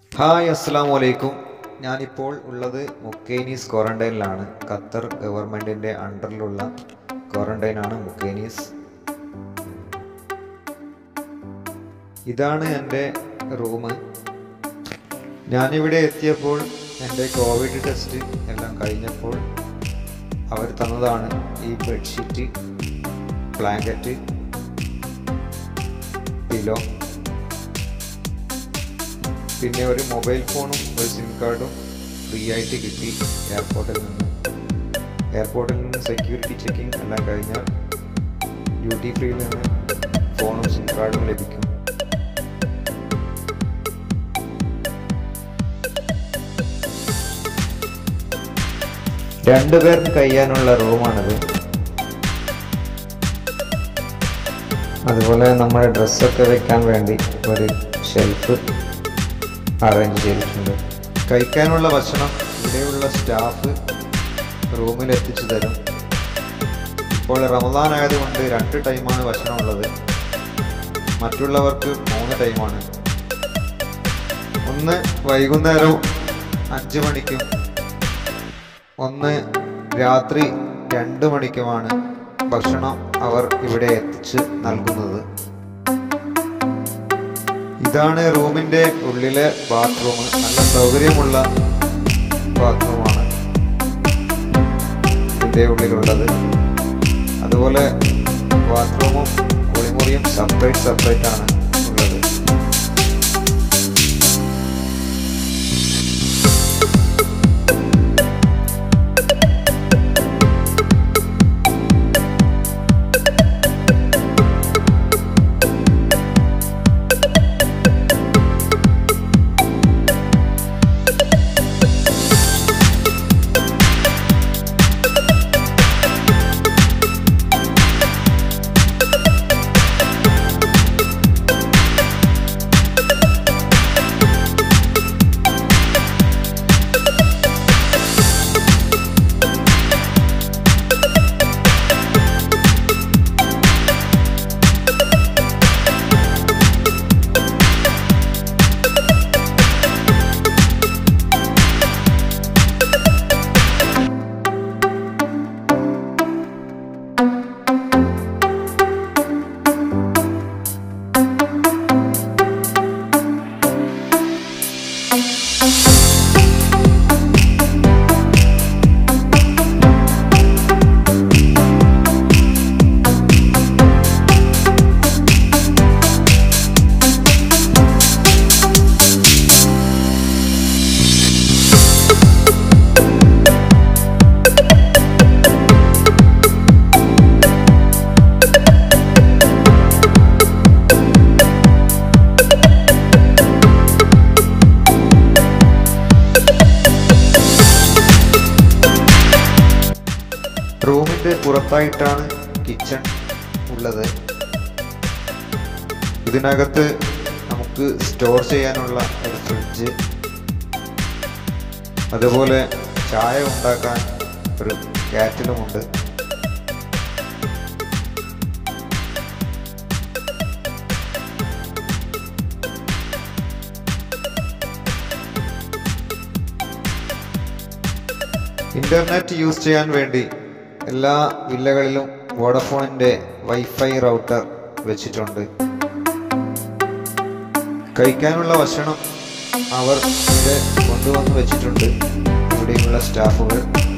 hi അസ്സാം വലൈക്കും ഞാനിപ്പോൾ ഉള്ളത് മുക്കേനീസ് ക്വാറന്റൈനിലാണ് ഖത്തർ ഗവൺമെൻറ്റിൻ്റെ അണ്ടറിലുള്ള ക്വാറന്റൈനാണ് മുക്കേനീസ് ഇതാണ് എൻ്റെ റൂം ഞാനിവിടെ എത്തിയപ്പോൾ എൻ്റെ കോവിഡ് ടെസ്റ്റ് എല്ലാം കഴിഞ്ഞപ്പോൾ അവർ തന്നതാണ് ഈ ബെഡ്ഷീറ്റ് ബ്ലാങ്കറ്റ് പിലോ പിന്നെ ഒരു മൊബൈൽ ഫോണും ഒരു സിം കാർഡും ഫ്രീ ആയിട്ട് കിട്ടി എയർപോർട്ടിൽ നിന്ന് എയർപോർട്ടിൽ നിന്ന് സെക്യൂരിറ്റി ചെക്കിംഗ് എല്ലാം കഴിഞ്ഞാൽ ഡ്യൂട്ടി ഫ്രീയിൽ നിന്ന് ഫോണും സിം കാർഡും ലഭിക്കും രണ്ടുപേർക്ക് കഴിയാനുള്ള റൂമാണിത് അതുപോലെ നമ്മുടെ ഡ്രസ്സൊക്കെ വെക്കാൻ വേണ്ടി ഒരു ഷെൽഫ് അറേഞ്ച് ചെയ്തിട്ടുണ്ട് കഴിക്കാനുള്ള ഭക്ഷണം ഇവിടെയുള്ള സ്റ്റാഫ് റൂമിൽ എത്തിച്ചു തരും ഇപ്പോൾ റമദാൻ ആയതുകൊണ്ട് രണ്ട് ടൈമാണ് ഭക്ഷണം ഉള്ളത് മറ്റുള്ളവർക്ക് മൂന്ന് ടൈമാണ് ഒന്ന് വൈകുന്നേരം അഞ്ച് മണിക്കും ഒന്ന് രാത്രി രണ്ട് മണിക്കുമാണ് ഭക്ഷണം അവർ ഇവിടെ എത്തിച്ച് നൽകുന്നത് ഇതാണ് റൂമിന്റെ ഉള്ളിലെ ബാത്റൂം നല്ല സൗകര്യമുള്ള ബാത്റൂമാണ് ഇതിന്റെ ഉള്ളിലുള്ളത് അതുപോലെ ബാത്റൂമും കുളിമുറിയും സെപ്പറേറ്റ് സെപ്പറേറ്റ് ആണ് ഉള്ളത് റൂമിന്റെ പുറത്തായിട്ടാണ് കിച്ചൺ ഉള്ളത് ഇതിനകത്ത് നമുക്ക് സ്റ്റോർ ചെയ്യാനുള്ള ഒരു ഫ്രിഡ്ജ് അതുപോലെ ചായ ഉണ്ടാക്കാൻ ഒരു കാറ്റിലുമുണ്ട് ഇന്റർനെറ്റ് യൂസ് ചെയ്യാൻ വേണ്ടി എല്ലാ വില്ലകളിലും വോഡഫോണിന്റെ വൈഫൈ റൗട്ടർ വെച്ചിട്ടുണ്ട് കഴിക്കാനുള്ള ഭക്ഷണം അവർ ഇവിടെ കൊണ്ടുവന്ന് വെച്ചിട്ടുണ്ട് ഇവിടെയുള്ള സ്റ്റാഫുകൾ